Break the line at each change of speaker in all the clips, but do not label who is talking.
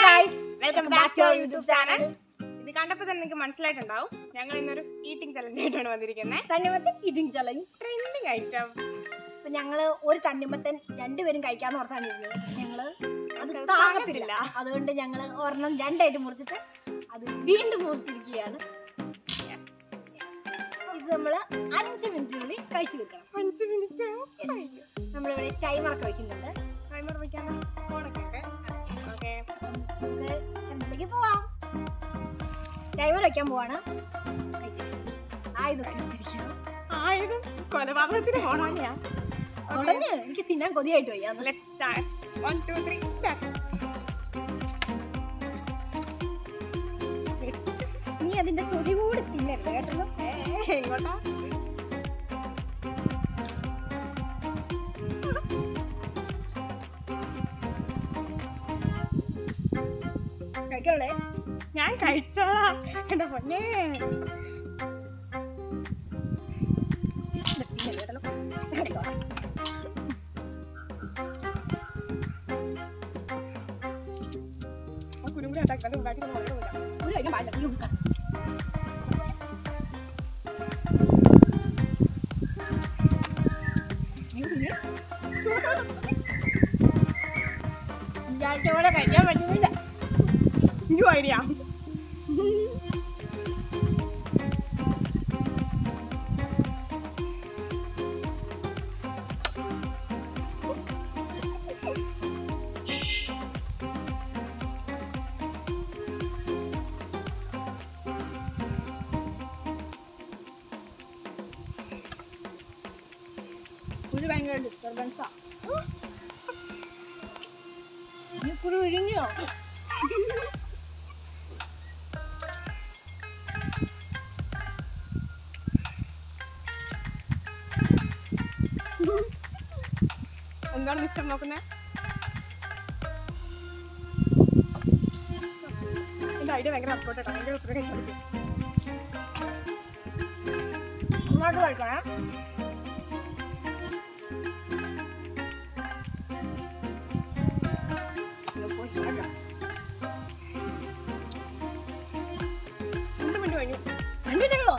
Guys
welcome back to our YouTube channel ഇത് കണ്ടപ്പോൾ തന്നെ നിങ്ങൾക്ക് മനസ്സിലായിട്ടുണ്ടാവും ഞങ്ങൾ ഇന്നൊരു ഈറ്റിംഗ് ചലഞ്ച് ആയിട്ടാണ് വന്നിരിക്കുന്നത്
തണ്ണിമത്തൻ ഈറ്റിംഗ് ചലഞ്ച്
ട്രെൻഡിങ് ഐറ്റം
അപ്പൊ ഞങ്ങള് ഒരു തണ്ണിമത്തൻ രണ്ടുപേരും കഴിക്കാന്ന് ഓർത്താണ് ഇരുന്നത് പക്ഷെ ഞങ്ങള് അത്
അത്
താങ്ങത്തില്ല
താങ്ങത്തില്ല.
അതുകൊണ്ട് ഞങ്ങള് ഒരെണ്ണം രണ്ടായിട്ട് മുറിച്ചിട്ട് അത് വീണ്ടും മുറിച്ചിരിക്കുകയാണ് ഇത് നമ്മള് അഞ്ച് മിനിറ്റിനുള്ളിൽ കഴിച്ചു തീർക്കണം
അഞ്ച് മിനിറ്റ്
നമ്മളിവിടെ ടൈമറൊക്കെ വെക്കുന്നുണ്ട്
ടൈമർ വയ്ക്കാൻ ഫോണൊക്കെ ഉണ്ട് ഓക്കെ
നമുക്ക് ചന്ദ്രയിലേക്ക് പോവാം ടൈമർ വെക്കാൻ പോവാണ് കഴിക്കാം. ആയതൊക്കെ എടുത്തിരിക്കണം
ആയതും കൊലപാതകത്തിന് ഫോണാണ്
തുടങ്ങ് എനിക്ക് തിന്നാൻ കൊതിയായിട്ട് വയ്യാന്ന്
let start one two three start
നീ അതിന്റെ തൊലി കൂടി തിന്നരുത് കേട്ടോ
എങ്ങോട്ടാ
കഴിക്കണേ
ഞാൻ കഴിച്ചോളാം എന്റെ പൊന്നേ കുരുമുടി ഉണ്ടാക്കി ഉണ്ടാക്കി കുഴപ്പമില്ല
ഒരു കഴിക്കാൻ പാടില്ല നീ ഉടുക്കണം
വിചാരിച്ചോടെ കഴിക്കാൻ പറ്റുന്നില്ല ന്യൂ ഐഡിയ
ഒരു ഭയങ്കര ഡിസ്റ്റർബൻസാ നീ കുറി വിഴുങ്ങിയോ
എന്താണ് മിസ്റ്റർ നോക്കുന്നത് എന്റെ ഐഡിയ ഭയങ്കര അപ്പോട്ടോ ഭയങ്കര ഉത്തരം കഴിക്കാൻ പറ്റും
അങ്ങോട്ട് കഴിക്കണേ
രണ്ട് മിനിറ്റ് കഴിഞ്ഞു
കണ്ടിട്ടുള്ളോ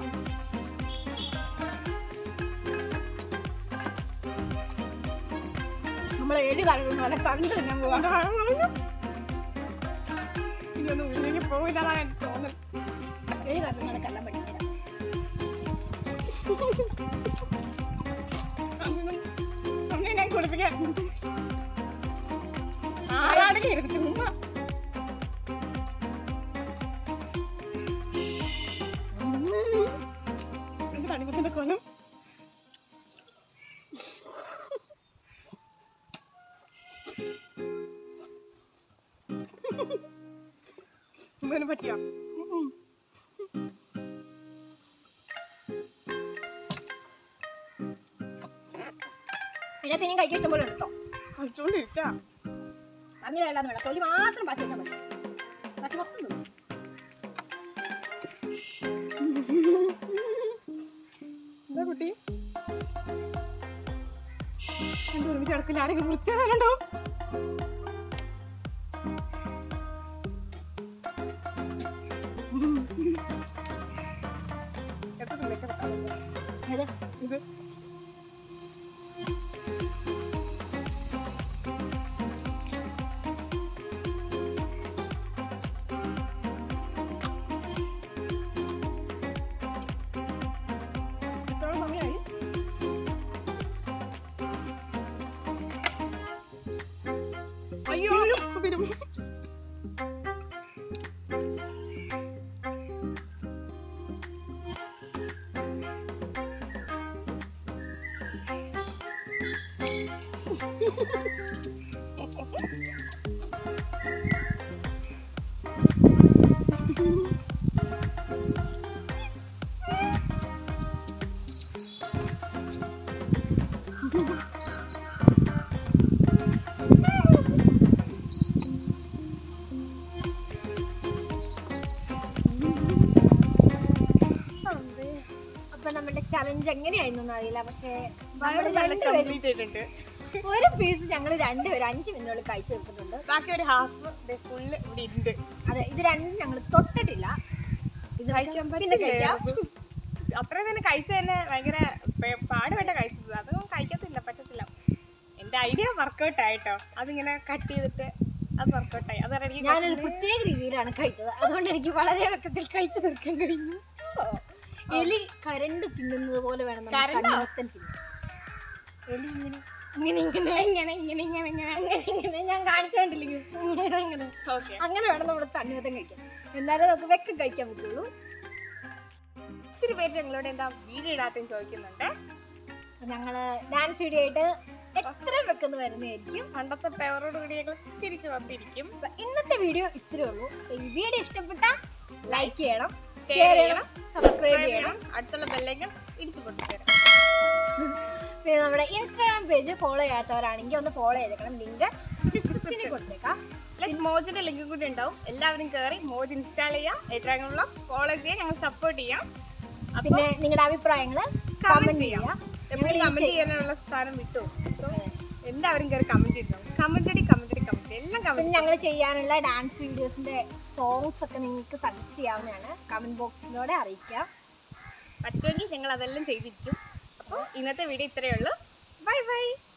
നമ്മളെ ഏഴ് കാലം പോലെ കണ്ടു തന്നെ പോവാം
ഇതൊന്നും ഉള്ളിലേക്ക് പോയില്ലെന്നാണ് എനിക്ക് തോന്നുന്നത്
ഏഴ് കാലം നടക്കെല്ലാം പഠിക്കാം
അതൊന്നും അമ്മയെ ഞാൻ കുളിപ്പിക്കാൻ ആരാണെങ്കിൽ എടുത്ത് ഉമ്മ എന്ത് തണിപ്പത്തിന്റെ കൊലം ഉമ്മനെ പറ്റിയോ
ഇതിനകത്ത് ഇനിയും കഴിക്കാൻ ഇഷ്ടം പോലെ ഉണ്ടോ
കഴിച്ചോണ്ടിരിക്കാ
അങ്ങനെ വേണ്ടാന്ന് വേണം തൊലി മാത്രം പച്ച വെച്ചാൽ മതി പച്ച മൊത്തം തിന്നും.
എന്താ കുട്ടി രണ്ടും ഒരുമിച്ച് കിടക്കില്ല ആരെങ്കിലും വിളിച്ചാലുണ്ടോ എത്ര തുള്ളിയൊക്കെ വെക്കാറുണ്ട്?
ഏത്?
ഇത്
എത്രയോളം സമയമായി
അയ്യോ വരും
അപ്പൊ നമ്മുടെ ചലഞ്ച് എങ്ങനെയായിരുന്നു അറിയില്ല പക്ഷേ
വളരെ
നമ്മള്
നല്ല
രണ്ടുപേരും
കംപ്ലീറ്റ് ആയിട്ടുണ്ട്
ഒരു പീസ് ഞങ്ങൾ രണ്ടുപേരും അഞ്ച് മിനിറ്റുള്ളിൽ കഴിച്ചു തീർത്തിട്ടുണ്ട്
ബാക്കി ഒരു ഹാഫ് ഫുള്ള് ഇവിടെ ഉണ്ട്
അതെ ഇത് രണ്ടും ഞങ്ങൾ തൊട്ടിട്ടില്ല ഇത്
കഴിക്കാൻ
പിന്നെ കഴിക്കാം
പറ്റില്ല അത്രയും തന്നെ കഴിച്ച തന്നെ ഭയങ്കര പേ- പാടുപെട്ട കഴിച്ചത് അതൊന്നും കഴിക്കത്തില്ല പറ്റത്തില്ല എന്റെ ഐഡിയ വർക്കൗട്ട് ആയിട്ടോ അതിങ്ങനെ കട്ട് ചെയ്തിട്ട് അത് വർക്കൗട്ട് ആയി അതാണ് എനിക്ക്
ഞാനൊരു
കുറച്ചുകൂടി-
പ്രത്യേക രീതിയിലാണ് കഴിച്ചത് അതുകൊണ്ട് എനിക്ക് വളരെ എളുപ്പത്തിൽ കഴിച്ചു തീർക്കാൻ കഴിഞ്ഞു എലി കരണ്ട് തിന്നുന്നത് പോലെ വേണം നമ്മൾ
കരണ്ടോ?
തണ്ണിമത്തൻ തിന്നാൻ എലി ഇങ്ങനെ ഇങ്ങനെ ഇങ്ങനെ
ഇങ്ങനെ ഇങ്ങനെ ഇങ്ങനെ ഇങ്ങനെ
അങ്ങനെ ഇങ്ങനെ ഞാൻ കാണിച്ചോണ്ടില്ലെങ്കിൽ ഇങ്ങനെ അങ്ങനെ
ഓക്കെ
അങ്ങനെ വേണം നമ്മൾ തണ്ണിമത്തൻ കഴിക്കാൻ എന്നാലേ നമുക്ക് വെക്കം കഴിക്കാൻ പറ്റുള്ളൂ
ഒത്തിരി പേര് ഞങ്ങളോട് എന്താ വീഡിയോ ഇടാത്തെന്ന് ചോദിക്കുന്നുണ്ട്
അപ്പൊ ഞങ്ങള് ഡാൻസ് വീഡിയോ ആയിട്ട് എത്ര വെക്കുന്ന വരുന്നതായിരിക്കും
പണ്ടത്തെ പേവറോട് കൂടി ഞങ്ങൾ തിരിച്ചു വന്നിരിക്കും
അപ്പൊ ഇന്നത്തെ വീഡിയോ ഇത്രേ ഉള്ളൂ അപ്പൊ ഈ വീഡിയോ ഇഷ്ടപ്പെട്ട ലൈക്ക് ചെയ്യണം
ഷെയർ
ഷെയർ
ചെയ്യണം
ചെയ്യണം സബ്സ്ക്രൈബ് ചെയ്യണം
അടുത്തുള്ള ബെല്ലേക്കൻ ഇടിച്ചു പൊട്ടിത്തരാം
പിന്നെ നമ്മുടെ ഇൻസ്റ്റാഗ്രാം പേജ് ഫോളോ ചെയ്യാത്തവരാണെങ്കിൽ ഒന്ന് ഫോളോ ചെയ്തേക്കണം ലിങ്ക് ഡിസ്ക്രിപ്ഷനിൽ കൊടുത്തേക്കാം
പ്ലസ് മോജിന്റെ ലിങ്ക് കൂടി ഉണ്ടാവും എല്ലാവരും കയറി മോജ് ഇൻസ്റ്റാൾ ചെയ്യാം ഏറ്റവും ഫോളോ ചെയ്യാം ഞങ്ങൾ സപ്പോർട്ട് ചെയ്യാം അപ്പൊ
പിന്നെ നിങ്ങളുടെ അഭിപ്രായങ്ങൾ
കമന്റ്
കമന്റ്
ചെയ്യാം
ചെയ്യാം
എപ്പോഴും കമന്റ് ചെയ്യാനുള്ള സ്ഥാനം വിട്ടു So, എല്ലാവരും കയറി കമന്റ് ചെയ്തോ കമന്റ് അടി കമന്റ് അടി കമന്റ് എല്ലാം
പിന്നെ
കമന്റ്
ഞങ്ങൾ ചെയ്യാനുള്ള ഡാൻസ് വീഡിയോസിന്റെ സോങ്സ് ഒക്കെ നിങ്ങൾക്ക് സജസ്റ്റ് ചെയ്യാവുന്നതാണ് കമന്റ് ബോക്സിലൂടെ അറിയിക്കാം
പറ്റുമെങ്കിൽ ഞങ്ങൾ അതെല്ലാം ചെയ്തിരിക്കും അപ്പോൾ ഇന്നത്തെ വീഡിയോ ഇത്രയേ ഉള്ളൂ ബൈ ബൈ